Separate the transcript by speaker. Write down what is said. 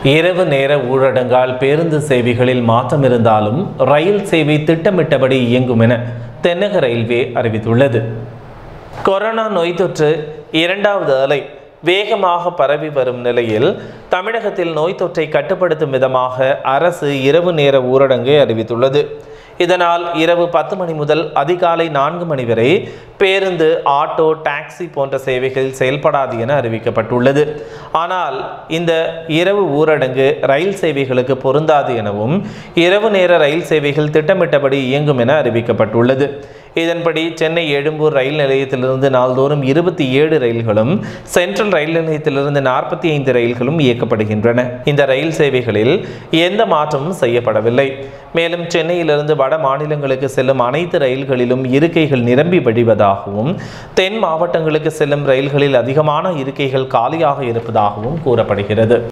Speaker 1: இரவு நேர ஊரடங்கால் பேருந்து சேவைகளில் மாற்றம் இருந்தாலும் ரயில் சேவை திட்டமிட்டபடி இயங்கும் என தென்னக ரயில்வே அறிவித்துள்ளது கொரோனா நோய் தொற்று இரண்டாவது அலை வேகமாக பரவி வரும் நிலையில் தமிழகத்தில் நோய் தொற்றை கட்டுப்படுத்தும் விதமாக அரசு இரவு நேர ஊரடங்கை அறிவித்துள்ளது இதனால் இரவு பத்து மணி முதல் அதிகாலை நான்கு மணி வரை பேருந்து ஆட்டோ டாக்ஸி போன்ற சேவைகள் செயல்படாது என அறிவிக்கப்பட்டுள்ளது ஆனால் இந்த இரவு ஊரடங்கு ரயில் சேவைகளுக்கு பொருந்தாது எனவும் இரவு நேர ரயில் சேவைகள் திட்டமிட்டபடி இயங்கும் என அறிவிக்கப்பட்டுள்ளது இதன்படி சென்னை எழும்பூர் ரயில் நிலையத்திலிருந்து நாள்தோறும் இருபத்தி ஏழு ரயில்களும் சென்ட்ரல் ரயில் நிலையத்திலிருந்து நாற்பத்தி ஐந்து ரயில்களும் இயக்கப்படுகின்றன இந்த ரயில் சேவைகளில் எந்த மாற்றமும் செய்யப்படவில்லை மேலும் சென்னையிலிருந்து வட மாநிலங்களுக்கு செல்லும் அனைத்து ரயில்களிலும் இருக்கைகள் நிரம்பி வழிவதாகவும் தென் மாவட்டங்களுக்கு செல்லும் ரயில்களில் அதிகமான இருக்கைகள் காலியாக இருப்பதாகவும் கூறப்படுகிறது